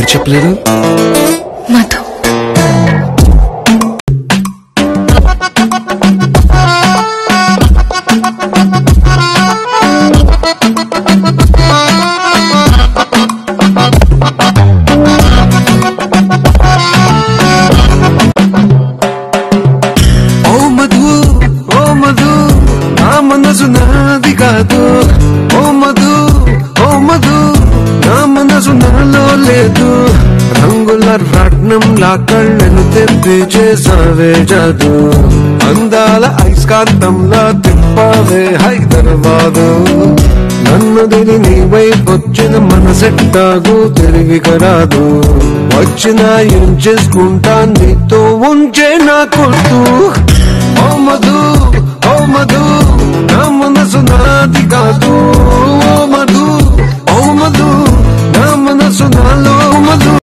చెప్పలేదు మధు ఓ మధు ఓ మధు నా మనసు నాది కాదు ఓ మధు ఓ మధు నా మనసు నాలో లేదు రంగుల రత్నంలా కళ్ళను తెప్పి చేసావే జాదు అందాల ఐస్కాంతంలా తిప్పావే హైదరాబాదు నన్ను దిని నీ వైపొచ్చిన మనసెట్టాగు తిరిగి కరాదు వచ్చిన ఏం చేసుకుంటా నీతో ఉంచే నా కొట్టు ఓ మధు ఓ మధు నా మనసు నాది కాదు